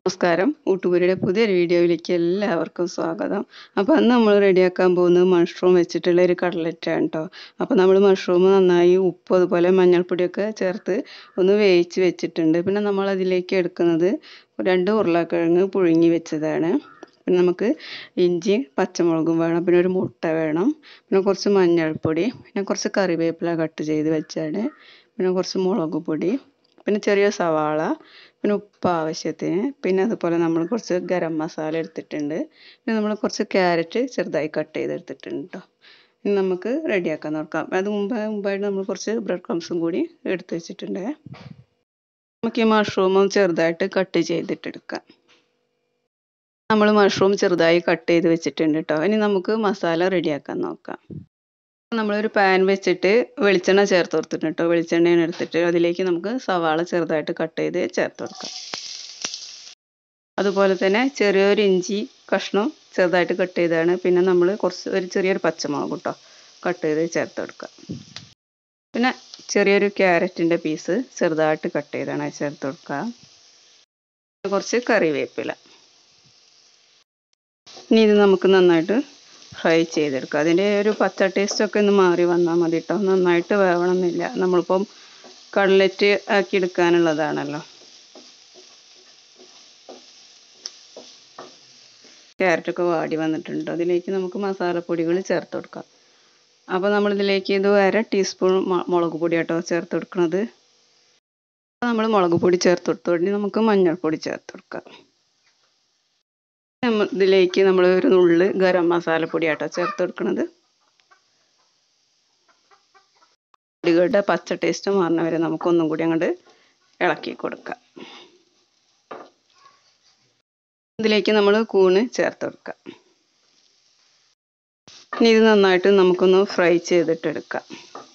നമസ്കാരം ഊട്ടുപുരിയുടെ പുതിയൊരു വീഡിയോയിലേക്ക് എല്ലാവർക്കും സ്വാഗതം അപ്പോൾ അന്ന് നമ്മൾ റെഡിയാക്കാൻ പോകുന്നത് മഷ്റൂം വെച്ചിട്ടുള്ള ഒരു കട്ലറ്റാണ് കേട്ടോ അപ്പോൾ നമ്മൾ മഷ്റൂം നന്നായി ഉപ്പ് അതുപോലെ മഞ്ഞൾപ്പൊടിയൊക്കെ ചേർത്ത് ഒന്ന് വേവിച്ച് വെച്ചിട്ടുണ്ട് പിന്നെ നമ്മൾ അതിലേക്ക് എടുക്കുന്നത് രണ്ട് ഉരുളക്കിഴങ്ങ് പുഴുങ്ങി വെച്ചതാണ് പിന്നെ നമുക്ക് ഇഞ്ചി പച്ചമുളകും വേണം പിന്നെ ഒരു മുട്ട വേണം പിന്നെ കുറച്ച് മഞ്ഞൾപ്പൊടി പിന്നെ കുറച്ച് കറിവേപ്പില കട്ട് ചെയ്ത് വെച്ചാണ് പിന്നെ കുറച്ച് മുളക് പൊടി പിന്നെ ചെറിയ സവാള പിന്നെ ഉപ്പ് ആവശ്യത്തിന് പിന്നെ അതുപോലെ നമ്മൾ കുറച്ച് ഗരം മസാല എടുത്തിട്ടുണ്ട് പിന്നെ നമ്മൾ കുറച്ച് ക്യാരറ്റ് ചെറുതായി കട്ട് ചെയ്തെടുത്തിട്ടുണ്ട് കേട്ടോ ഇനി നമുക്ക് റെഡിയാക്കാൻ നോക്കാം അത് മുമ്പ് മുമ്പായിട്ട് നമ്മൾ കുറച്ച് ബ്രെഡ് ക്രംസും കൂടി എടുത്ത് വെച്ചിട്ടുണ്ട് നമുക്ക് ഈ മഷ്റൂമും ചെറുതായിട്ട് കട്ട് ചെയ്തിട്ടെടുക്കാം നമ്മൾ മഷ്റൂം ചെറുതായി കട്ട് ചെയ്ത് വെച്ചിട്ടുണ്ട് കേട്ടോ ഇനി നമുക്ക് മസാല റെഡിയാക്കാൻ നോക്കാം നമ്മളൊരു പാൻ വെച്ചിട്ട് വെളിച്ചെണ്ണ ചേർത്ത് കൊടുത്തിട്ടുണ്ട് കേട്ടോ വെളിച്ചെണ്ണയാണ് എടുത്തിട്ട് അതിലേക്ക് നമുക്ക് സവാള ചെറുതായിട്ട് കട്ട് ചെയ്ത് ചേർത്ത് കൊടുക്കാം അതുപോലെ തന്നെ ചെറിയൊരു ഇഞ്ചി കഷ്ണം ചെറുതായിട്ട് കട്ട് ചെയ്തതാണ് പിന്നെ നമ്മൾ കുറച്ച് ഒരു ചെറിയൊരു പച്ചമുളക് കേട്ടോ കട്ട് ചെയ്ത് ചേർത്ത് കൊടുക്കുക പിന്നെ ചെറിയൊരു ക്യാരറ്റിൻ്റെ പീസ് ചെറുതായിട്ട് കട്ട് ചെയ്താണ് ചേർത്ത് കൊടുക്കുക കുറച്ച് കറിവേപ്പില ഇനി ഇത് നമുക്ക് നന്നായിട്ട് ഫ്രൈ ചെയ്തെടുക്കുക അതിൻ്റെ ഒരു പച്ച ടേസ്റ്റൊക്കെ ഒന്ന് മാറി വന്നാൽ മതി കേട്ടോ നന്നായിട്ട് വേവണമെന്നില്ല നമ്മളിപ്പം കട്ലറ്റ് ആക്കി എടുക്കാനുള്ളതാണല്ലോ ക്യാരറ്റൊക്കെ വാടി വന്നിട്ടുണ്ട് അതിലേക്ക് നമുക്ക് മസാലപ്പൊടികൾ ചേർത്ത് കൊടുക്കാം അപ്പോൾ നമ്മളിതിലേക്ക് ഇത് അര ടീസ്പൂൺ മുളക് പൊടി കേട്ടോ ചേർത്ത് കൊടുക്കുന്നത് നമ്മൾ മുളക് പൊടി ചേർത്ത് കൊടുത്തോണ്ടി നമുക്ക് മഞ്ഞൾപ്പൊടി ചേർത്ത് കൊടുക്കാം ഇതിലേക്ക് നമ്മൾ ഒരു നുള്ള് ഗരം മസാലപ്പൊടി ആട്ടോ ചേർത്ത് കൊടുക്കുന്നത് പൊടികളുടെ പച്ച ടേസ്റ്റ് മാറുന്ന വരെ നമുക്കൊന്നും കൂടി അങ്ങോട്ട് ഇളക്കി കൊടുക്കാം ഇതിലേക്ക് നമ്മൾ കൂണ് ചേർത്ത് കൊടുക്കാം ഇനി ഇത് നന്നായിട്ട് നമുക്കൊന്ന് ഫ്രൈ ചെയ്തിട്ടെടുക്കാം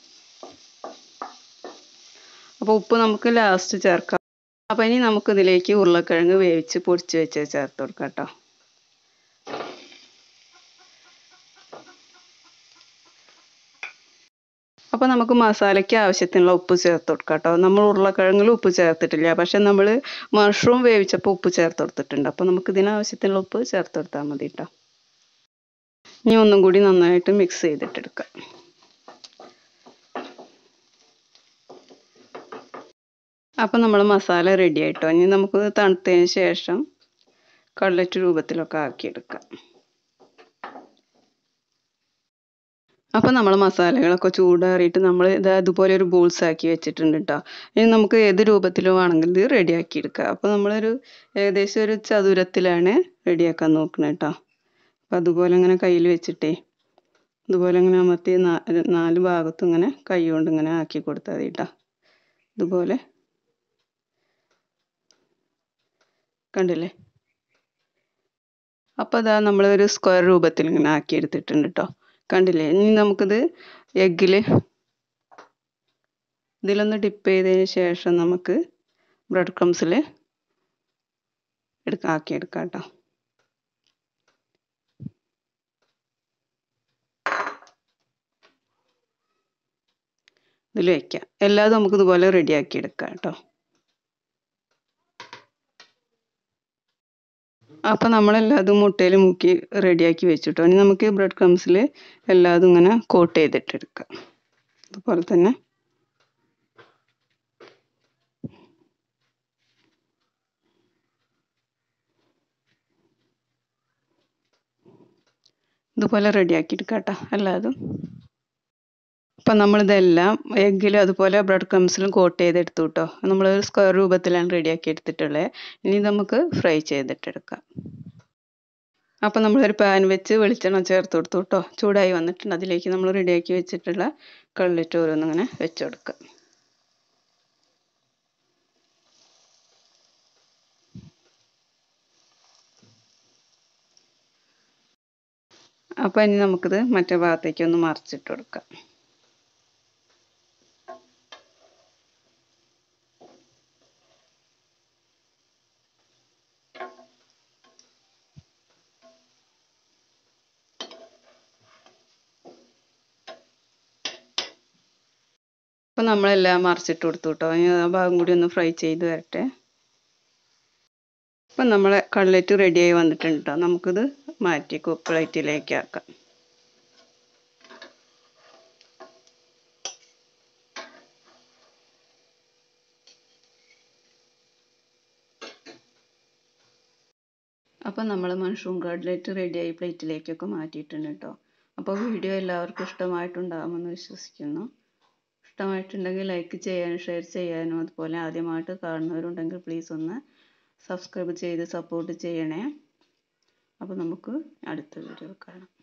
അപ്പോൾ ഉപ്പ് നമുക്ക് ലാസ്റ്റ് ചേർക്കാം അപ്പോൾ ഇനി നമുക്കിതിലേക്ക് ഉരുളക്കിഴങ്ങ് വേവിച്ച് പൊടിച്ച് വെച്ച് ചേർത്ത് കൊടുക്കാം കേട്ടോ അപ്പോൾ നമുക്ക് മസാലയ്ക്ക് ആവശ്യത്തിനുള്ള ഉപ്പ് ചേർത്ത് കൊടുക്കാം കേട്ടോ നമ്മൾ ഉരുളക്കിഴങ്ങിൽ ഉപ്പ് ചേർത്തിട്ടില്ല പക്ഷെ നമ്മൾ മഷ്റൂം വേവിച്ചപ്പോൾ ഉപ്പ് ചേർത്ത് കൊടുത്തിട്ടുണ്ട് അപ്പോൾ നമുക്ക് ഇതിനാവശ്യത്തിനുള്ള ഉപ്പ് ചേർത്ത് കൊടുത്താൽ മതി കേട്ടോ ഇനി ഒന്നും കൂടി നന്നായിട്ട് മിക്സ് ചെയ്തിട്ടെടുക്കാം അപ്പോൾ നമ്മൾ മസാല റെഡി ആയിട്ടോ ഇനി നമുക്ക് തണുത്തതിന് ശേഷം കട്ലറ്റ് രൂപത്തിലൊക്കെ ആക്കിയെടുക്കാം അപ്പോൾ നമ്മൾ മസാലകളൊക്കെ ചൂടാറിയിട്ട് നമ്മൾ ഇത് അതുപോലെ ഒരു ബോൾസ് ആക്കി വെച്ചിട്ടുണ്ട് കേട്ടോ ഇനി നമുക്ക് ഏത് രൂപത്തിലും ആണെങ്കിൽ ഇത് റെഡിയാക്കി എടുക്കാം അപ്പോൾ നമ്മളൊരു ഏകദേശം ഒരു ചതുരത്തിലാണ് റെഡിയാക്കാൻ നോക്കുന്നത് കേട്ടോ അപ്പോൾ അതുപോലെ ഇങ്ങനെ കയ്യിൽ വെച്ചിട്ടേ ഇതുപോലെ ഇങ്ങനെ അമർത്തി നാല് ഭാഗത്തും ഇങ്ങനെ കൈ കൊണ്ട് ഇങ്ങനെ ആക്കി കൊടുത്താൽ മതി കേട്ടോ ഇതുപോലെ കണ്ടില്ലേ അപ്പോൾ അതാ നമ്മൾ ഒരു സ്ക്വയർ രൂപത്തിൽ ഇങ്ങനെ ആക്കി എടുത്തിട്ടുണ്ട് കേട്ടോ കണ്ടില്ലേ ഇനി നമുക്കിത് എഗ്ഗിൽ ഇതിലൊന്ന് ഡിപ്പ് ചെയ്തതിന് ശേഷം നമുക്ക് ബ്രെഡ് ക്രംസിൽ എടുക്കാം ആക്കിയെടുക്കാം കേട്ടോ ഇതിൽ വയ്ക്കാം എല്ലാതും നമുക്ക് ഇതുപോലെ റെഡിയാക്കി എടുക്കാം കേട്ടോ അപ്പോൾ നമ്മളെല്ലാതും മുട്ടയിൽ മുക്കി റെഡിയാക്കി വെച്ചിട്ടോ ഇനി നമുക്ക് ബ്രെഡ് ക്രംസിൽ എല്ലാതും ഇങ്ങനെ കോട്ട് ചെയ്തിട്ടെടുക്കാം അതുപോലെ തന്നെ ഇതുപോലെ റെഡിയാക്കി എടുക്കാം കേട്ടോ എല്ലാതും അപ്പം നമ്മളിതെല്ലാം എഗ്ഗിലും അതുപോലെ ബ്രെഡ് ക്രംസിലും കോട്ട് ചെയ്തെടുത്തു കേട്ടോ നമ്മൾ ഒരു സ്ക്വയർ രൂപത്തിലാണ് റെഡിയാക്കി എടുത്തിട്ടുള്ളത് ഇനി നമുക്ക് ഫ്രൈ ചെയ്തിട്ടെടുക്കാം അപ്പം നമ്മളൊരു പാൻ വെച്ച് വെളിച്ചെണ്ണ ചേർത്ത് കൊടുത്തു കേട്ടോ ചൂടായി വന്നിട്ടുണ്ട് അതിലേക്ക് നമ്മൾ റെഡിയാക്കി വെച്ചിട്ടുള്ള കള്ളിറ്റ് ഓരോന്നിങ്ങനെ വെച്ച് കൊടുക്കുക അപ്പം ഇനി നമുക്കിത് മറ്റേ ഭാഗത്തേക്ക് ഒന്ന് മറിച്ചിട്ട് കൊടുക്കാം അപ്പോൾ നമ്മളെല്ലാം മറിച്ചിട്ട് കൊടുത്തു കേട്ടോ ഇനി ആ ഭാഗം കൂടി ഒന്ന് ഫ്രൈ ചെയ്ത് വരട്ടെ അപ്പം നമ്മളെ കട്ലറ്റ് റെഡിയായി വന്നിട്ടുണ്ട് കേട്ടോ നമുക്കിത് മാറ്റി പ്ലേറ്റിലേക്ക് ആക്കാം അപ്പം നമ്മൾ മഷ്റൂം കട്ലറ്റ് റെഡിയായി പ്ലേറ്റിലേക്കൊക്കെ മാറ്റിയിട്ടുണ്ട് കേട്ടോ അപ്പോൾ വീഡിയോ എല്ലാവർക്കും ഇഷ്ടമായിട്ടുണ്ടാകുമെന്ന് വിശ്വസിക്കുന്നു ഇഷ്ടമായിട്ടുണ്ടെങ്കിൽ ലൈക്ക് ചെയ്യാനും ഷെയർ ചെയ്യാനും അതുപോലെ ആദ്യമായിട്ട് കാണുന്നവരുണ്ടെങ്കിൽ പ്ലീസ് ഒന്ന് സബ്സ്ക്രൈബ് ചെയ്ത് സപ്പോർട്ട് ചെയ്യണേ അപ്പോൾ നമുക്ക് അടുത്ത വീഡിയോ കാണാം